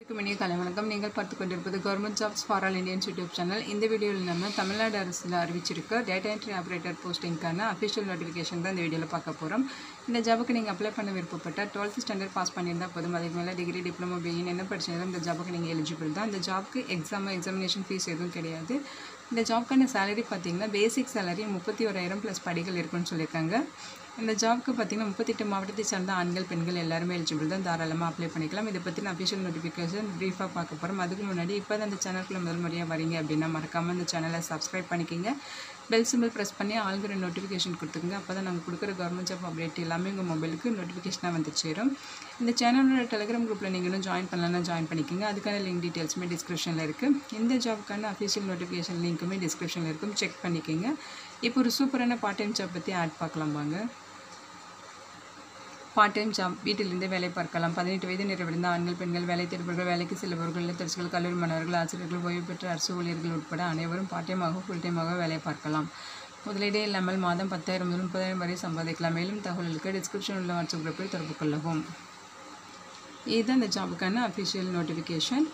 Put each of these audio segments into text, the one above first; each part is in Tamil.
வணக்கம் இனிய கலை வணக்கம் நீங்கள் பார்த்து கொண்டிருப்பது government jobs for all Indians YouTube channel இந்த வீடியோவில் நம்ம தமிழ்நாடு அரசில் அறிவிச்சிருக்க டேட்டா என்ட்ரி ஆப்ரேட்டர் போஸ்டிங்க்கான அஃபிஷியல் நோட்டிஃபிகேஷன் தான் இந்த வீடியோவில் பார்க்க போகிறோம் இந்த ஜாபுக்கு நீங்கள் அப்ளை பண்ண விருப்பப்பட்ட டுவெல்த் ஸ்டாண்டர்ட் பாஸ் பண்ணியிருந்தால் போதும் அதுக்கு மேலே டிகிரி டிப்ளமோ பிஇன் என்ன படிச்சிருந்தாலும் இந்த ஜாபுக்கு நீங்கள் எலிஜிபிள் தான் இந்த ஜாப்க்கு எக்ஸாம் எக்ஸாமினேஷன் ஃபீஸ் எதுவும் கிடையாது இந்த ஜாப்க்கான சேலரி பார்த்தீங்கன்னா பேசிக் சேலரி முப்பத்தி ஓராயிரம் ப்ளஸ் படிகள் இருக்குன்னு சொல்லியிருக்காங்க இந்த ஜாப்க்கு பார்த்தீங்கன்னா முப்பத்தெட்டு மாவட்டத்தை சார்ந்த ஆண்கள் பெண்கள் எல்லாருமே எலிஜிபிள் தான் தாராளமாக அப்ளை பண்ணிக்கலாம் இதை பற்றின அஃபிஷியல் நோட்டிஃபிகேஷன் ப்ரீஃபாக பார்க்க போகிறோம் அதுக்கு முன்னாடி இப்போ தான் அந்த சேனலுக்குள்ள முதல் முறையாக வரீங்க அப்படின்னா மறக்காமல் இந்த சேனலை சப்ஸ்கிரைப் பண்ணிக்கிங்க பெல் சிம்பிள் ப்ரெஸ் பண்ணி ஆல்கிற நோட்டிஃபிகேஷன் கொடுத்துருங்க அப்போ தான் நாங்கள் கொடுக்குற கவர்மெண்ட் ஜாப் அப்டேட் எல்லாமே உங்கள் மொபைலுக்கு நோட்டிஃபிகேஷனாக வந்து சேரும் இந்த சேனலோட டெலிகிராம் குரூப்பில் நீங்கள் இன்னும் ஜாயின் பண்ணலன்னா ஜாயின் பண்ணிக்கோங்க அதுக்கான லிங்க் டீட்டெயில்ஸுமே டிஸ்கிரிப்ஷனில் இருக்குது இந்த ஜாப்க்கான அஃபிஷியல் நோட்டிஃபிகேஷன் லிங்க்குமே டிஸ்கிரிப்ஷனில் இருக்கும் செக் பண்ணிக்கோங்க இப்போ ஒரு சூப்பரான பார்ட் டைம் ஜாப் பற்றி ஆட் பார்க்கலாம் வாங்க பார்ட் டைம் ஜாப் வீட்டிலிருந்தே வேலை பார்க்கலாம் பதினெட்டு வயது நிறைவடைந்த ஆண்கள் பெண்கள் வேலை தேடுபவர்கள் வேலைக்கு செல்பவர்கள் இல்லத்தரசிகள் கல்லூரி மாணவர்கள் ஆசிரியர்கள் ஓய்வு பெற்ற அரசு ஊழியர்கள் உட்பட அனைவரும் பார்ட் டைமாக ஃபுல் டைமாக வேலை பார்க்கலாம் முதலீடே இல்லாமல் மாதம் பத்தாயிரம் முதல் முப்பதாயிரம் வரை சம்பாதிக்கலாம் மேலும் தகவல்களுக்கு டிஸ்கிரிப்ஷன் உள்ள வாட்ஸ்அப் குரூப்பில் தொடர்பு கொள்ளவும் இதுதான் இந்த ஜாபுக்கான அஃபிஷியல் நோட்டிஃபிகேஷன்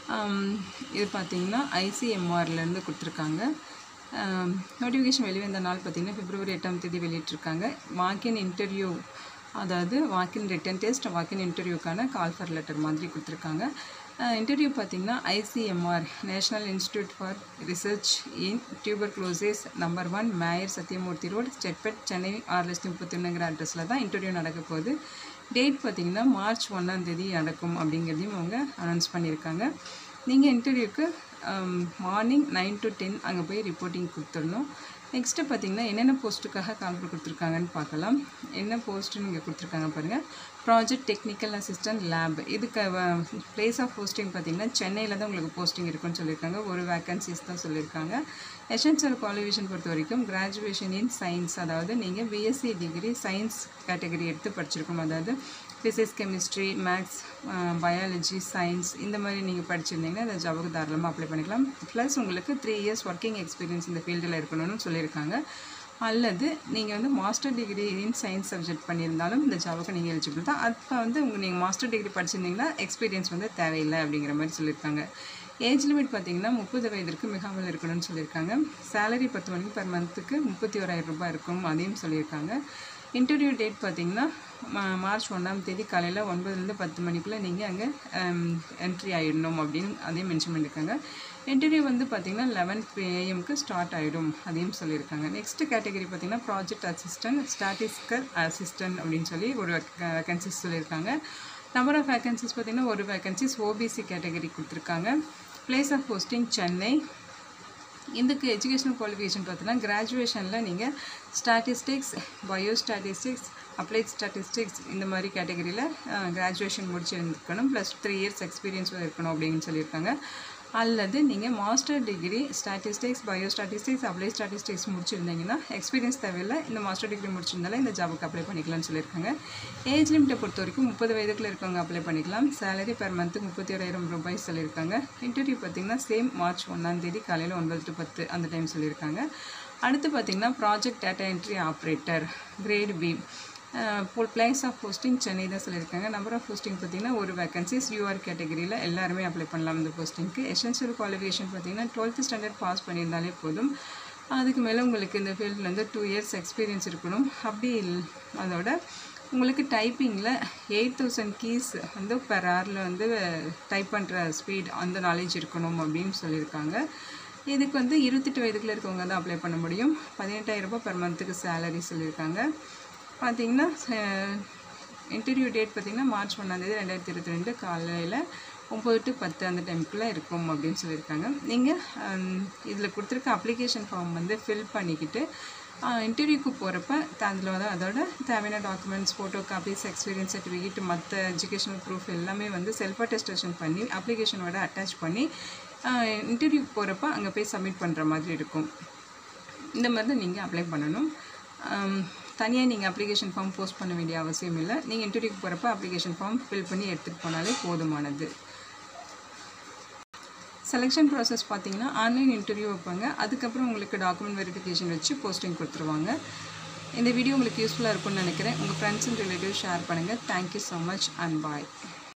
இது பார்த்தீங்கன்னா ஐசிஎம்ஆர்லேருந்து கொடுத்துருக்காங்க நோட்டிஃபிகேஷன் வெளிவந்த நாள் பார்த்தீங்கன்னா பிப்ரவரி எட்டாம் தேதி வெளியிட்டிருக்காங்க வாக்கின் இன்டர்வியூ அதாவது வாக்கின் ரிட்டன் டெஸ்ட் வாக்கின் இன்டர்வியூக்கான கால் ஃபர் லெட்டர் மாதிரி கொடுத்துருக்காங்க இன்டர்வியூ பார்த்தீங்கன்னா ICMR national institute for research in tuberculosis number one mayor Sathyamurthy road Chetpet Chennai ஆறு லட்சத்தி முப்பத்தொன்னுங்கிற அட்ரஸில் தான் இன்டர்வியூ நடக்க போகுது டேட் பார்த்தீங்கன்னா மார்ச் ஒன்றாம் தேதி நடக்கும் அப்படிங்கிறதையும் அவங்க அனௌன்ஸ் பண்ணியிருக்காங்க நீங்கள் இன்டர்வியூக்கு மார்னிங் நைன் டு டென் அங்கே போய் ரிப்போர்ட்டிங் கொடுத்துடணும் நெக்ஸ்ட்டு பார்த்தீங்கன்னா என்னென்ன போஸ்ட்டுக்காக கால்பர் கொடுத்துருக்காங்கன்னு பார்க்கலாம் என்ன போஸ்ட்டுன்னு இங்கே கொடுத்துருக்காங்க பாருங்கள் ப்ராஜெக்ட் டெக்னிக்கல் அசிஸ்டன்ட் லேப் இதுக்கு ப்ளேஸ் ஆஃப் போஸ்டிங் பார்த்தீங்கன்னா சென்னையில் தான் உங்களுக்கு போஸ்டிங் இருக்குன்னு சொல்லியிருக்காங்க ஒரு வேக்கன்சிஸ் தான் சொல்லியிருக்காங்க எசென்சியல் குவாலிஃபிகேஷன் பொறுத்த வரைக்கும் கிராஜுவேஷன் இன் சயின்ஸ் அதாவது நீங்கள் பிஎஸ்சி டிகிரி சயின்ஸ் கேட்டகரி எடுத்து படிச்சிருக்கணும் அதாவது physics chemistry maths biology science இந்த மாதிரி நீங்கள் படிச்சிருந்தீங்கன்னா இந்த ஜாபுக்கு தாராளமாக அப்ளை பண்ணிக்கலாம் ப்ளஸ் உங்களுக்கு த்ரீ இயர்ஸ் ஒர்க்கிங் எக்ஸ்பீரியன்ஸ் இந்த ஃபீல்டில் இருக்கணும்னு சொல்லியிருக்காங்க அல்லது நீங்கள் வந்து master degree in science subject பண்ணியிருந்தாலும் இந்த ஜாபுக்கு நீங்கள் எலிஜிபிள் தான் அப்போ வந்து உங்கள் நீங்கள் மாஸ்டர் டிகிரி படிச்சிருந்தீங்கன்னா எக்ஸ்பீரியன்ஸ் வந்து தேவையில்லை அப்படிங்கிற மாதிரி சொல்லியிருக்காங்க ஏஜ் லிமிட் பார்த்தீங்கன்னா முப்பது வயதிற்கு மிகாமல் இருக்கணும்னு சொல்லியிருக்காங்க சேலரி பத்து மணிக்கு பர் மந்த்துக்கு முப்பத்தி ஓராயிரம் ரூபாய் இருக்கும் அதையும் சொல்லியிருக்காங்க இன்டர்வியூ டேட் பார்த்தீங்கன்னா மார்ச் ஒன்றாம் தேதி காலையில் ஒன்பதுலேருந்து பத்து மணிக்குள்ளே நீங்கள் அங்கே என்ட்ரி ஆகிடணும் அப்படின்னு அதையும் மென்ஷன் பண்ணியிருக்காங்க இன்டர்வியூ வந்து பார்த்திங்கன்னா லெவன் ஏஎம்க்கு ஸ்டார்ட் ஆகிடும் அதையும் சொல்லியிருக்காங்க நெக்ஸ்ட் கேட்டகரி பார்த்திங்கன்னா ப்ராஜெக்ட் அசிஸ்டன்ட் ஸ்டாட்டிஸ்டிக்கல் அசிஸ்டன்ட் அப்படின்னு சொல்லி ஒரு வேக்கன்சிஸ் சொல்லியிருக்காங்க நம்பர் ஆஃப் வேக்கன்சிஸ் பார்த்திங்கன்னா ஒரு வேக்கன்சிஸ் ஓபிசி கேட்டகரி கொடுத்துருக்காங்க பிளேஸ் ஆஃப் போஸ்டிங் சென்னை இதுக்கு எஜுகேஷனல் குவாலிஃபிகேஷன் பார்த்தீங்கன்னா கிராஜுவேஷனில் நீங்கள் statistics bio statistics applied statistics இந்த மாதிரி கேட்டகரியில் கிராஜுவேஷன் முடிச்சிருந்துருக்கணும் ப்ளஸ் த்ரீ இயர்ஸ் எக்ஸ்பீரியன்ஸ் இருக்கணும் அப்படின்னு சொல்லியிருக்காங்க அல்லது நீங்கள் master degree statistics bio statistics apply statistics முடிச்சிருந்தீங்கன்னா எக்ஸ்பீரியன்ஸ் தேவையில்லை இந்த மாஸ்டர் டிகிரி முடிச்சிருந்தாலும் இந்த ஜாபுக்கு அப்ளை பண்ணிக்கலாம்னு சொல்லியிருக்காங்க ஏஜ் லிமிட்டை பொறுத்த வரைக்கும் முப்பது வயதுக்குள்ள இருக்கவங்க அப்ளை பண்ணிக்கலாம் சேலரி பெர் மந்த்து முப்பத்தி ஏழாயிரம் ரூபாய் சொல்லியிருக்காங்க இன்டர்வியூ பார்த்திங்கன்னா சேம் மார்ச் ஒன்றாம் தேதி காலையில் ஒன்பது டு பத்து அந்த டைம் சொல்லியிருக்காங்க அடுத்து பார்த்திங்கன்னா project data entry operator grade B place of posting Chennai தான் சொல்லியிருக்காங்க நம்பர் ஆஃப் போஸ்டிங் பார்த்தீங்கன்னா ஒரு வேகன்சிஸ் யூஆர் கேட்டகரியில் எல்லாருமே அப்ளை பண்ணலாம் இந்த போஸ்டிங்க்கு எசென்ஷியல் குவாலிஃபிகேஷன் பார்த்தீங்கன்னா டுவெல்த்து ஸ்டாண்டர்ட் பாஸ் பண்ணியிருந்தாலே போதும் அதுக்கு மேலே உங்களுக்கு இந்த ஃபீல்டில் வந்து டூ இயர்ஸ் எக்ஸ்பீரியன்ஸ் இருக்கணும் அப்படி அதோட உங்களுக்கு டைப்பிங்கில் எயிட் தௌசண்ட் கீஸ் வந்து பெர் ஹவரில் வந்து டைப் பண்ணுற ஸ்பீட் அந்த நாலேஜ் இருக்கணும் அப்படின்னு சொல்லியிருக்காங்க இதுக்கு வந்து இருபத்தெட்டு வயதுக்குள்ளே இருக்கவங்க தான் அப்ளை பண்ண முடியும் பதினெட்டாயிரம் ரூபாய் பெர் மந்த்துக்கு சேலரி சொல்லியிருக்காங்க பார்த்தீங்கன்னா இன்டர்வியூ டேட் பார்த்திங்கன்னா மார்ச் ஒன்றாந்தேதி ரெண்டாயிரத்தி இருபத்தி ரெண்டு காலையில் ஒம்பது டு பத்து அந்த டைமுக்குள்ளே இருக்கும் அப்படின்னு சொல்லியிருக்காங்க நீங்கள் இதில் கொடுத்துருக்க அப்ளிகேஷன் ஃபார்ம் வந்து ஃபில் பண்ணிக்கிட்டு இன்டர்வியூக்கு போகிறப்ப அதில் வந்து அதோட தேவையான documents photo copies experience certificate மற்ற எஜுகேஷனல் ப்ரூஃப் எல்லாமே வந்து செல்ஃப் அட்டஸ்டேஷன் பண்ணி அப்ளிகேஷனோட அட்டாச் பண்ணி இன்டர்வியூக்கு போகிறப்ப அங்கே போய் சப்மிட் பண்ணுற மாதிரி இருக்கும் இந்த மாதிரி தான் நீங்கள் அப்ளை பண்ணணும் தனியாக நீங்கள் அப்ளிகேஷன் ஃபார்ம் போஸ்ட் பண்ண வேண்டிய அவசியம் இல்லை நீங்கள் இன்டர்வியூக்கு போகிறப்ப அப்ளிகேஷன் ஃபார்ம் ஃபில் பண்ணி எடுத்துகிட்டு போனாலே போதுமானது செலெக்ஷன் ப்ராசஸ் பார்த்தீங்கன்னா ஆன்லைன் இன்டர்வியூ வைப்பாங்க அதுக்கப்புறம் உங்களுக்கு டாக்குமெண்ட் வெரிஃபிகேஷன் வச்சு போஸ்டிங் கொடுத்துருவாங்க இந்த வீடியோ உங்களுக்கு யூஸ்ஃபுல்லாக இருக்கும்னு நினைக்கிறேன் உங்கள் ஃப்ரெண்ட்ஸ் அண்ட் ரிலேட்டிவ் ஷேர் பண்ணுங்கள் thank you so much and bye